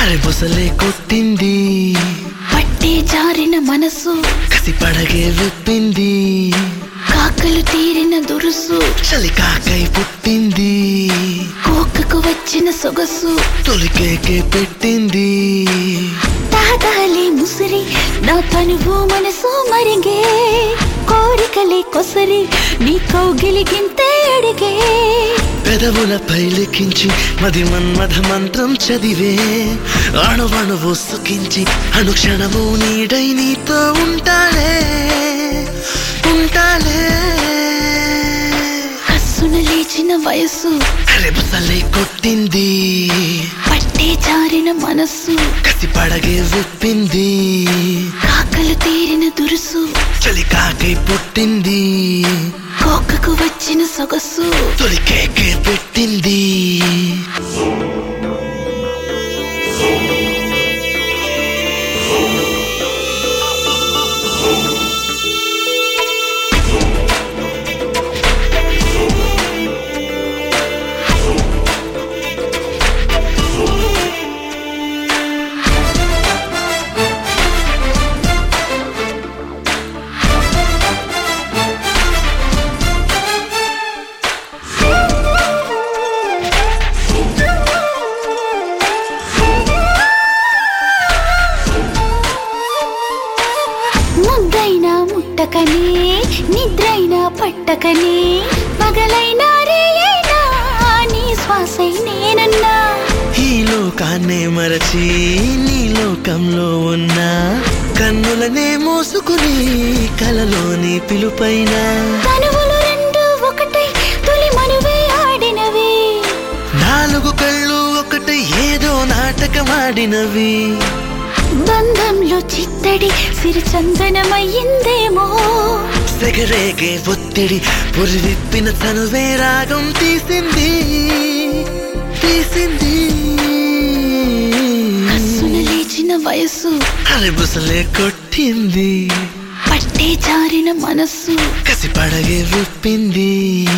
అరే బుసలే కొట్టింది పట్టి జారిన మనసు కసి పడగే విప్పింది కాకలు తీరిన దురుసు చలి కాకై పుట్టింది కోకకు వచ్చిన సొగసు తొలికేకే పెట్టింది తాగాలి ముసిరి నా తనువు మనసు మరిగే కోరికలే కొసరి నీ కౌగిలిగింతే అడిగే పెదవులపై లిఖించి మది మన్మథ మంత్రం చదివే అణువణువు సుఖించి అనుక్షణము నీడై నీతో ఉంటాలే ఉంటాలే కస్సున లేచిన వయస్సు అరే బుసలే కొట్టింది పట్టే జారిన మనస్సు కసి పడగే విప్పింది కాకలు తీరిన దురుసు చలి కాకై పుట్టింది కోకకు వచ్చిన సొగసు తొలికేకే పెట్టింది ముద్దైనా ముట్టకనే నిద్రైనా పట్టకనే పగలైనా రే అయినా నీ శ్వాసై నేనన్నా ఈ లోకాన్నే మరచి నీ లోకంలో ఉన్నా కన్నులనే మోసుకుని కలలోని పిలుపైన కనువులు రెండు ఒకటై తొలి మనువే ఆడినవి నాలుగు కళ్ళు ఒకటి ఏదో నాటకమాడినవి బంధంలో చిత్తడి సిరిచందనమయ్యిందేమో సెగరేగే ఒత్తిడి పురివిప్పిన తనువే రాగం తీసింది తీసింది కస్సున లేచిన వయస్సు అలబుసలే కొట్టింది పట్టే జారిన మనస్సు కసి పడగే విప్పింది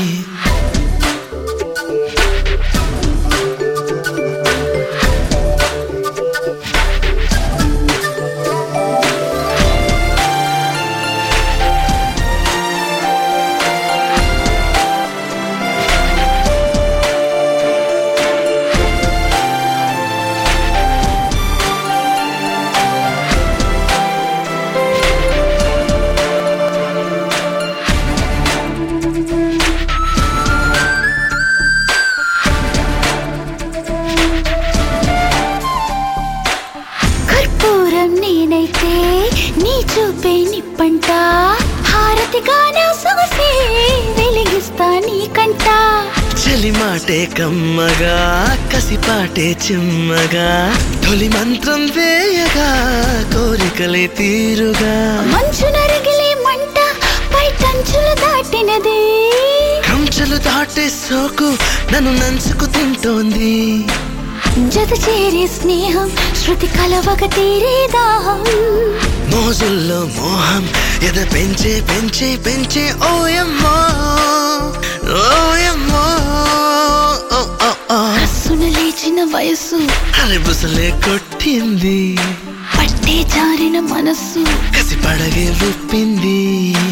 కర్పూరం నేనైతే నీ చూపే నిప్పంట హారతిగా నా సొగసే వెలిగిస్తా నీ కంట చలి మాటే కమ్మగా కసిపాటే చిమ్మగా తొలి మంత్రం వేయగా కోరికలే తీరుగా మంచు నరగిలే మంట పైటంచులు దాటినది కంచెలు దాటే సోకు నన్ను నంచుకు తింటోంది జత చేరే స్నేహం శృతి కలవక తీరే దాహం మోజుల్లో మోహం ఎద పెంచే పెంచే పెంచే ఓయమ్మో ఓయమ్మో ఓ, ఓ, ఓ. కస్సున లేచిన వయస్సు అలబుసలే కొట్టింది పట్టే జారిన మనస్సు కసి పడగే విప్పింది